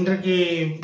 இன்றைக்கு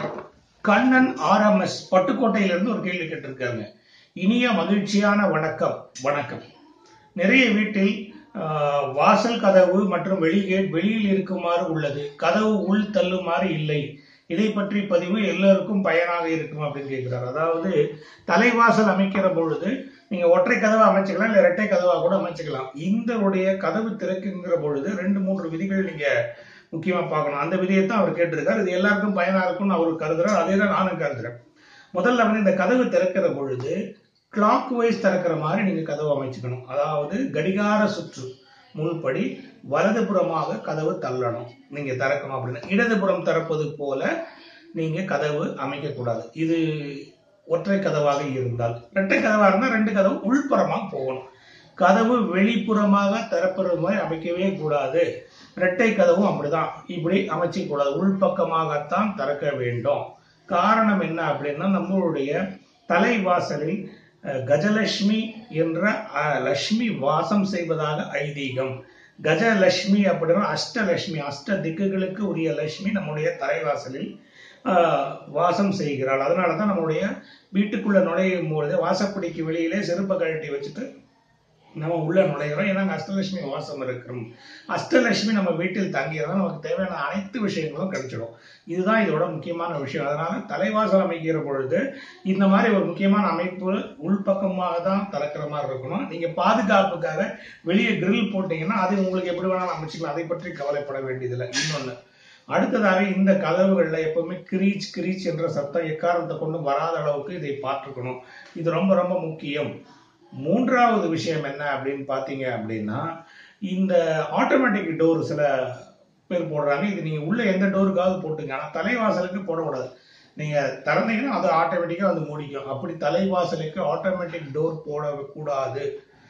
கண்ணன் ஆர்எம்எஸ் பட்டுக்கோட்டையிலிருந்து ஒரு கேள்வி கேட்டிருக்காங்க இனிய மகிழ்ச்சியான வணக்கம் வணக்கம் நிறைய வீட்டில் ஆஹ், வாசல் கதவு மற்றும் வெளிகேட் வெளியில் இருக்குமாறு உள்ளது கதவு உள் தள்ளுமாறு இல்லை இதை பற்றி பதிவு எல்லோருக்கும் பயனாக இருக்கும் அப்படின்னு கேட்கிறார் அதாவது தலைவாசல் அமைக்கிற பொழுது நீங்க ஒற்றை கதவை அமைச்சுக்கலாம் இல்ல இரட்டை கதவா கூட அமைச்சுக்கலாம் இந்த உடைய கதவு திறக்குங்கிற பொழுது ரெண்டு மூன்று விதிகள் நீங்க முக்கியமா பார்க்கணும் அந்த விதியை தான் அவர் கேட்டிருக்காரு இது எல்லாருக்கும் பயனா இருக்கும்னு அவர் கருதுறார் அதே தான் நானும் கருதுறேன் முதல்ல வந்து இந்த கதவு திறக்கிற பொழுது கிளாக் வைஸ் திறக்கிற மாதிரி நீங்க கதவு அமைச்சுக்கணும் அதாவது கடிகார சுற்று முன்படி வலதுபுறமாக கதவு தள்ளணும் நீங்க திறக்கணும் அப்படின்னு இடதுபுறம் திறப்பது போல நீங்க கதவு அமைக்க கூடாது இது ஒற்றை கதவாக இருந்தால் இரட்டை கதவாக இருந்தால் ரெண்டு கதவு உள்புறமாக போகணும் கதவு வெளிப்புறமாக திறப்புறது மாதிரி அமைக்கவே கூடாது இரட்டை கதவும் அப்படிதான் இப்படி அமைச்சிக்க கூடாது உள்பக்கமாகத்தான் திறக்க வேண்டும் காரணம் என்ன அப்படின்னா நம்மளுடைய தலைவாசலில் அஹ், கஜலட்சுமி என்ற அஹ், லட்சுமி வாசம் செய்வதாக ஐதீகம் கஜலட்சுமி அப்படின்னா அஷ்டலட்சுமி அஷ்ட திக்குகளுக்கு உரிய லட்சுமி நம்முடைய தலைவாசலில் ஆஹ், வாசம் செய்கிறாள் அதனால தான் நம்முடைய வீட்டுக்குள்ள நுழையும் பொழுது வாசப்படிக்கு வெளியிலே செருப்பை கழட்டி வச்சுட்டு நம்ம உள்ள நுழைகிறோம் ஏன்னா அங்க அஷ்டலட்சுமி வாசம் இருக்கிறோம் அஷ்டலட்சுமி நம்ம வீட்டில் தங்கிறதா நமக்கு தேவையான அனைத்து விஷயங்களும் கிடைச்சிடும் இதுதான் இதோட முக்கியமான விஷயம் அதனால தலைவாசல் அமைக்கிற பொழுது இந்த மாதிரி ஒரு முக்கியமான அமைப்பு உள்பக்கமாக தான் திறக்கிற மாதிரி இருக்கணும் நீங்க பாதுகாப்புக்காக வெளியே கிரில் போட்டீங்கன்னா அது உங்களுக்கு எப்படி வேணாலும் அமைச்சுக்கலாம் அதை பற்றி கவலைப்பட வேண்டியதில்லை இன்னொன்னு அடுத்ததாக இந்த கதவுகள்ல எப்பவுமே கிரீச் கிரீச் என்ற சத்தம் எக்காரணத்தை கொண்டு வராத அளவுக்கு இதை பார்த்துக்கணும் இது ரொம்ப ரொம்ப முக்கியம் மூன்றாவது விஷயம் என்ன அப்படின்னு பார்த்தீங்க அப்படின்னா இந்த ஆட்டோமேட்டிக் டோர் சில பேர் போடுறாங்க இது நீங்க உள்ள எந்த டோருக்காவது போட்டுங்க ஆனா தலைவாசலுக்கு போடக்கூடாது நீங்க திறந்தீங்கன்னா அது ஆட்டோமேட்டிக்கா வந்து மூடிக்கும் அப்படி தலைவாசலுக்கு ஆட்டோமேட்டிக் டோர் போடக்கூடாது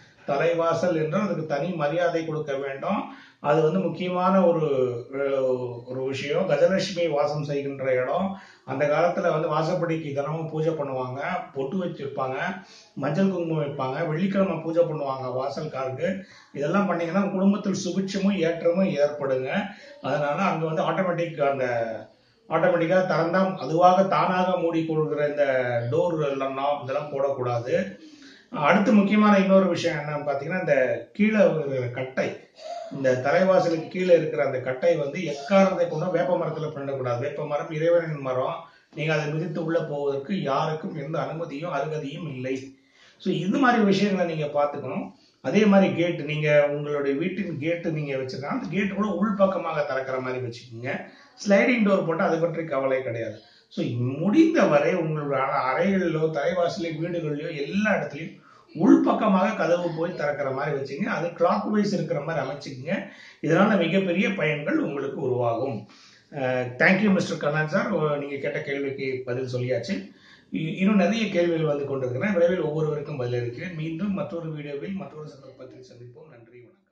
தலைவாசல் என்றால் அதுக்கு தனி மரியாதை கொடுக்க வேண்டும் அது வந்து முக்கியமான ஒரு அஹ், ஒரு விஷயம் கஜலட்சுமி வாசம் செய்கின்ற இடம் அந்த காலத்துல வந்து வாசப்படிக்கு தினமும் பூஜை பண்ணுவாங்க பொட்டு வச்சிருப்பாங்க மஞ்சள் குங்குமம் வைப்பாங்க வெள்ளிக்கிழமை பூஜை பண்ணுவாங்க வாசல்காருக்கு இதெல்லாம் பண்ணீங்கன்னா குடும்பத்தில் சுபிட்சமும் ஏற்றமும் ஏற்படுங்க அதனால அங்க வந்து ஆட்டோமேட்டிக் அந்த ஆட்டோமேட்டிக்கா திறந்தா அதுவாக தானாக மூடிக்கொள்கிற இந்த டோர் எல்லாம் knob இதெல்லாம் போடக்கூடாது அடுத்து முக்கியமான இன்னொரு விஷயம் என்னன்னு பார்த்தீங்கன்னா இந்த கீழே இருக்கிற கட்டை இந்த தலைவாசலுக்கு கீழே இருக்கிற அந்த கட்டை வந்து எக்காரணத்தை கொண்டும் வேப்ப மரத்துல பண்ணக்கூடாது வேப்ப மரம் இறைவனின் மரம் நீங்க அதை மிதித்து உள்ள போவதற்கு யாருக்கும் எந்த அனுமதியும் அருகதையும் இல்லை ஸோ இது மாதிரி விஷயங்களை நீங்க பார்த்துக்கணும் அதே மாதிரி கேட் நீங்க உங்களுடைய வீட்டின் கேட்டு நீங்க வச்சிருக்கா அந்த கேட் கூட உள்பக்கமாக திறக்கிற மாதிரி வச்சுக்கோங்க ஸ்லைடிங் டோர் போட்டால் அதை பற்றி கவலை கிடையாது ஸோ முடிந்தவரை உங்களுடைய அற- அறைகளிலோ தலைவாசலோ வீடுகளிலோ எல்லா இடத்துலையும் உள்பக்கமாக கதவு போய் திறக்கிற மாதிரி வச்சுங்க அது கிளாக் வைஸ் இருக்கிற மாதிரி அமைச்சுக்கங்க இதனால மிகப்பெரிய பயன்கள் உங்களுக்கு உருவாகும் தேங்க்யூ மிஸ்டர் கண்ணன் சார் நீங்க கேட்ட கேள்விக்கு பதில் சொல்லியாச்சு இ- இன்னும் நிறைய கேள்விகள் வந்து கொண்டிருக்கிறேன் விரைவில் ஒவ்வொருவருக்கும் பதில் இருக்கிறேன் மீண்டும் மற்றொரு வீடியோவில் மற்றொரு சந்தர்ப்பத்தில் சந்திப்போம் நன்றி வணக்கம்